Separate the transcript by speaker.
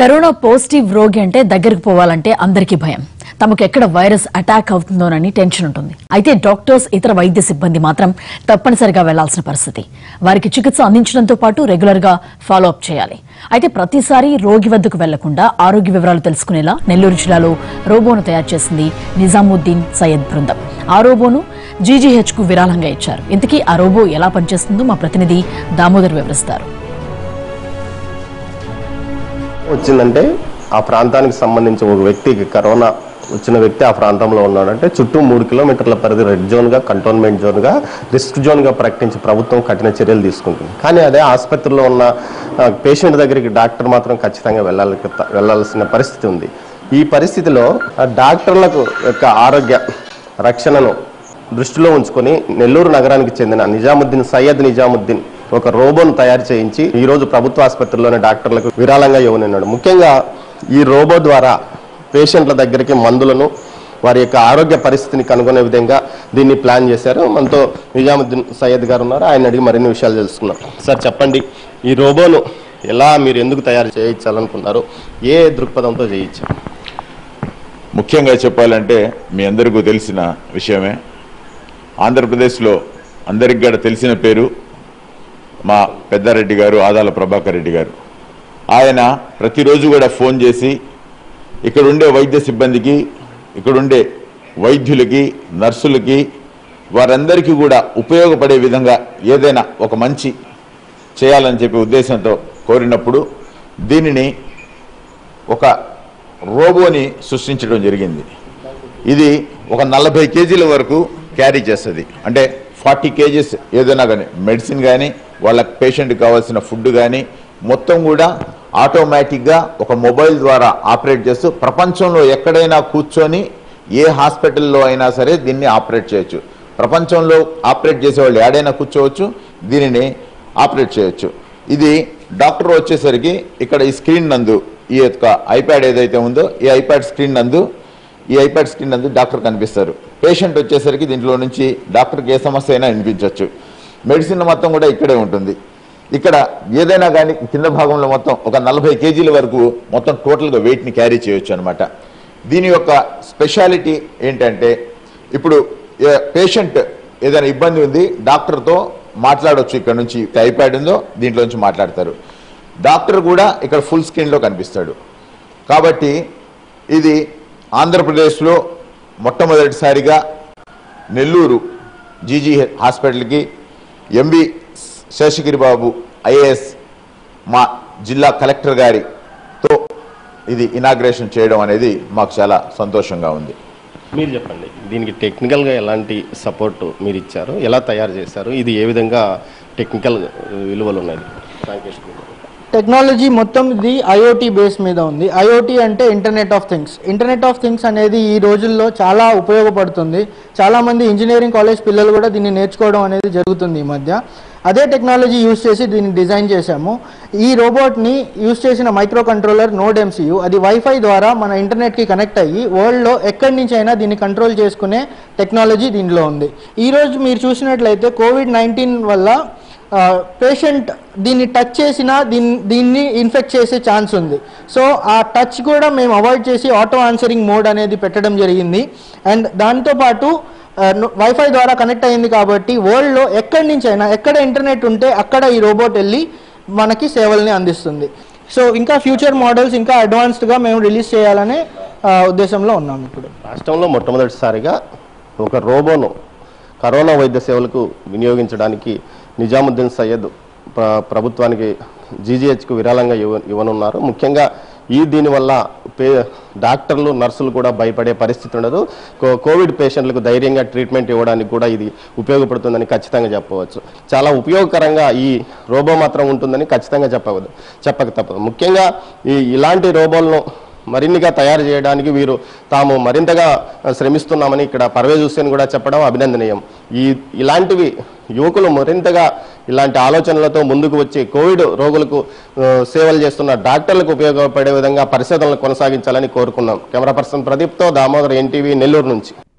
Speaker 1: corona positive రోగి అంటే దగ్గరకు పోవాలంటే అందరికీ భయం తమకు ఎక్కడ వైరస్ అటాక్ అవుతుందోనని టెన్షన్ ఉంటుంది అయితే డాక్టర్స్ ఇతర వైద్య సిబ్బంది మాత్రం తప్పనిసరిగా వెళ్లాల్సిన పరిస్థితి వారికి చికిత్స అందించడంతో పాటు రెగ్యులర్ గా ఫాలో అప్ చేయాలి అయితే ప్రతిసారి రోగి వద్దకు వెళ్లకుండా ఆరోగ్య వివరాలు తెలుసుకునేలా నెల్లూరు జిల్లాలో రోబోను తయారు చేసింది నిజాముద్దీన్ సయ్యద్ బృందం ఆ రోబోను జీజీహెచ్ కు విరాళంగా ఇచ్చారు ఇంతకీ ఆ రోబో ఎలా పనిచేస్తుందో మా ప్రతినిధి దామోదర్ వివరిస్తారు
Speaker 2: వచ్చిందంటే ఆ ప్రాంతానికి సంబంధించి ఒక వ్యక్తికి కరోనా వచ్చిన వ్యక్తి ఆ ప్రాంతంలో ఉన్నాడంటే చుట్టూ మూడు కిలోమీటర్ల పరిధి రెడ్ జోన్గా కంటోన్మెంట్ జోన్గా రిస్క్ జోన్గా ప్రకటించి ప్రభుత్వం కఠిన చర్యలు తీసుకుంటుంది కానీ అదే ఆసుపత్రిలో ఉన్న పేషెంట్ దగ్గరికి డాక్టర్ మాత్రం ఖచ్చితంగా వెళ్ళాలి వెళ్ళాల్సిన పరిస్థితి ఉంది ఈ పరిస్థితిలో ఆ డాక్టర్లకు యొక్క ఆరోగ్య రక్షణను దృష్టిలో ఉంచుకొని నెల్లూరు నగరానికి చెందిన నిజాముద్దీన్ సయ్యద్ నిజాముద్దీన్ ఒక రోబోను తయారు చేయించి ఈ రోజు ప్రభుత్వ ఆసుపత్రిలోని డాక్టర్లకు విరాళంగా ఇవ్వనున్నాడు ముఖ్యంగా ఈ రోబో ద్వారా పేషెంట్ల దగ్గరికి మందులను వారి యొక్క ఆరోగ్య పరిస్థితిని కనుగొనే విధంగా దీన్ని ప్లాన్ చేశారు మనతో నిజాముద్దీన్ సయ్యద్ గారు ఉన్నారు ఆయన అడిగి మరిన్ని విషయాలు తెలుసుకున్నాం సార్ చెప్పండి ఈ రోబోను ఎలా మీరు ఎందుకు తయారు చేయించాలనుకున్నారు ఏ దృక్పథంతో చేయించారు
Speaker 3: ముఖ్యంగా చెప్పాలంటే మీ అందరికీ తెలిసిన విషయమే ఆంధ్రప్రదేశ్లో అందరికి కూడా తెలిసిన పేరు మా పెద్దారెడ్డి గారు ఆదాల ప్రభాకర్ రెడ్డి గారు ఆయన ప్రతిరోజు కూడా ఫోన్ చేసి ఇక్కడ ఉండే వైద్య సిబ్బందికి ఇక్కడుండే వైద్యులకి నర్సులకి వారందరికీ కూడా ఉపయోగపడే విధంగా ఏదైనా ఒక మంచి చేయాలని చెప్పి ఉద్దేశంతో కోరినప్పుడు దీనిని ఒక రోబోని సృష్టించడం జరిగింది ఇది ఒక నలభై కేజీల వరకు క్యారీ చేస్తుంది అంటే ఫార్టీ కేజీస్ ఏదైనా కానీ మెడిసిన్ కానీ వాళ్ళ పేషెంట్కి కావాల్సిన ఫుడ్ కానీ మొత్తం కూడా ఆటోమేటిక్గా ఒక మొబైల్ ద్వారా ఆపరేట్ చేస్తూ ప్రపంచంలో ఎక్కడైనా కూర్చొని ఏ హాస్పిటల్లో అయినా సరే దీన్ని ఆపరేట్ చేయొచ్చు ప్రపంచంలో ఆపరేట్ చేసేవాళ్ళు ఏడైనా కూర్చోవచ్చు దీనిని ఆపరేట్ చేయొచ్చు ఇది డాక్టర్ వచ్చేసరికి ఇక్కడ ఈ స్క్రీన్ నందు ఈ యొక్క ఐప్యాడ్ ఏదైతే ఉందో ఈ ఐప్యాడ్ స్క్రీన్ నందు ఈ ఐప్యాడ్ స్క్రీన్ నందు డాక్టర్ కనిపిస్తారు పేషెంట్ వచ్చేసరికి దీంట్లో నుంచి డాక్టర్కి ఏ సమస్య అయినా వినిపించవచ్చు మెడిసిన్ మొత్తం కూడా ఇక్కడే ఉంటుంది ఇక్కడ ఏదైనా కానీ కింద భాగంలో మొత్తం ఒక నలభై కేజీల వరకు మొత్తం టోటల్గా వెయిట్ని క్యారీ చేయొచ్చు అనమాట దీని యొక్క స్పెషాలిటీ ఏంటంటే ఇప్పుడు పేషెంట్ ఏదైనా ఇబ్బంది ఉంది డాక్టర్తో మాట్లాడొచ్చు ఇక్కడ నుంచి ఐప్యాడ్ ఉందో దీంట్లో నుంచి మాట్లాడతారు డాక్టర్ కూడా ఇక్కడ ఫుల్ స్క్రీన్లో కనిపిస్తాడు కాబట్టి ఇది ఆంధ్రప్రదేశ్లో మొట్టమొదటిసారిగా నెల్లూరు జీజీ హాస్పిటల్కి ఎంబి శేషగిరి బాబు ఐఏఎస్ మా జిల్లా కలెక్టర్ గారితో ఇది ఇనాగ్రేషన్ చేయడం అనేది మాకు చాలా సంతోషంగా ఉంది
Speaker 2: మీరు చెప్పండి దీనికి టెక్నికల్గా ఎలాంటి సపోర్ట్ మీరు ఇచ్చారు ఎలా తయారు చేశారు ఇది ఏ విధంగా టెక్నికల్ విలువలు ఉన్నాయి సాంకేతిక
Speaker 4: టెక్నాలజీ మొత్తం ఇది ఐఓటీ బేస్ మీద ఉంది ఐఓటీ అంటే internet of things internet of things అనేది ఈ రోజుల్లో చాలా ఉపయోగపడుతుంది చాలామంది ఇంజనీరింగ్ కాలేజ్ పిల్లలు కూడా దీన్ని నేర్చుకోవడం అనేది జరుగుతుంది ఈ మధ్య అదే టెక్నాలజీ యూస్ చేసి దీన్ని డిజైన్ చేశాము ఈ రోబోట్ని యూస్ చేసిన మైక్రో కంట్రోలర్ నోడ్ ఎంసీయూ అది వైఫై ద్వారా మన ఇంటర్నెట్కి కనెక్ట్ అయ్యి వరల్డ్లో ఎక్కడి నుంచి అయినా దీన్ని కంట్రోల్ చేసుకునే టెక్నాలజీ దీనిలో ఉంది ఈరోజు మీరు చూసినట్లయితే కోవిడ్ నైన్టీన్ వల్ల పేషెంట్ దీన్ని టచ్ చేసినా దీన్ని దీన్ని ఇన్ఫెక్ట్ చేసే ఛాన్స్ ఉంది సో ఆ టచ్ కూడా మేము అవాయిడ్ చేసి ఆటో ఆన్సరింగ్ మోడ్ అనేది పెట్టడం జరిగింది అండ్ దాంతోపాటు వైఫై ద్వారా కనెక్ట్ అయింది కాబట్టి వరల్డ్లో ఎక్కడి నుంచి అయినా ఎక్కడ ఇంటర్నెట్ ఉంటే అక్కడ ఈ రోబోట్ వెళ్ళి మనకి సేవల్ని అందిస్తుంది సో ఇంకా ఫ్యూచర్ మోడల్స్ ఇంకా అడ్వాన్స్డ్గా మేము రిలీజ్ చేయాలనే ఆ, ఉద్దేశంలో ఉన్నాం ఇప్పుడు
Speaker 2: రాష్ట్రంలో మొట్టమొదటిసారిగా ఒక రోబోను కరోనా వైద్య సేవలకు వినియోగించడానికి నిజాముద్దీన్ సయ్యద్ ప్ర- ప్రభుత్వానికి జీజీహెచ్కు విరాళంగా ఇవ్వ ఇవ్వనున్నారు ముఖ్యంగా ఈ దీనివల్ల పే డాక్టర్లు నర్సులు కూడా భయపడే పరిస్థితి ఉండదు కో- కోవిడ్ పేషెంట్లకు ధైర్యంగా ట్రీట్మెంట్ ఇవ్వడానికి కూడా ఇది ఉపయోగపడుతుందని ఖచ్చితంగా చెప్పవచ్చు చాలా ఉపయోగకరంగా ఈ రోబో మాత్రం ఉంటుందని ఖచ్చితంగా చెప్పవద్దు చెప్పక తప్పదు ముఖ్యంగా ఈ ఇలాంటి రోబోలను మరిన్నిగా తయారు చేయడానికి వీరు తాము మరింతగా శ్రమిస్తున్నామని ఇక్కడ పర్వేజ్ హుస్సేన్ కూడా చెప్పడం అభినందనీయం ఈ ఇలాంటివి యువకులు మరింతగా ఇలాంటి ఆలోచనలతో ముందుకు వచ్చి కోవిడ్ రోగులకు ఆ, సేవలు చేస్తున్న డాక్టర్లకు ఉపయోగపడే విధంగా పరిశోధనలు కొనసాగించాలని కోరుకున్నాం కెమెరా పర్సన్ ప్రదీప్తో దామోదర్ ఎన్టీవీ నెల్లూరు నుంచి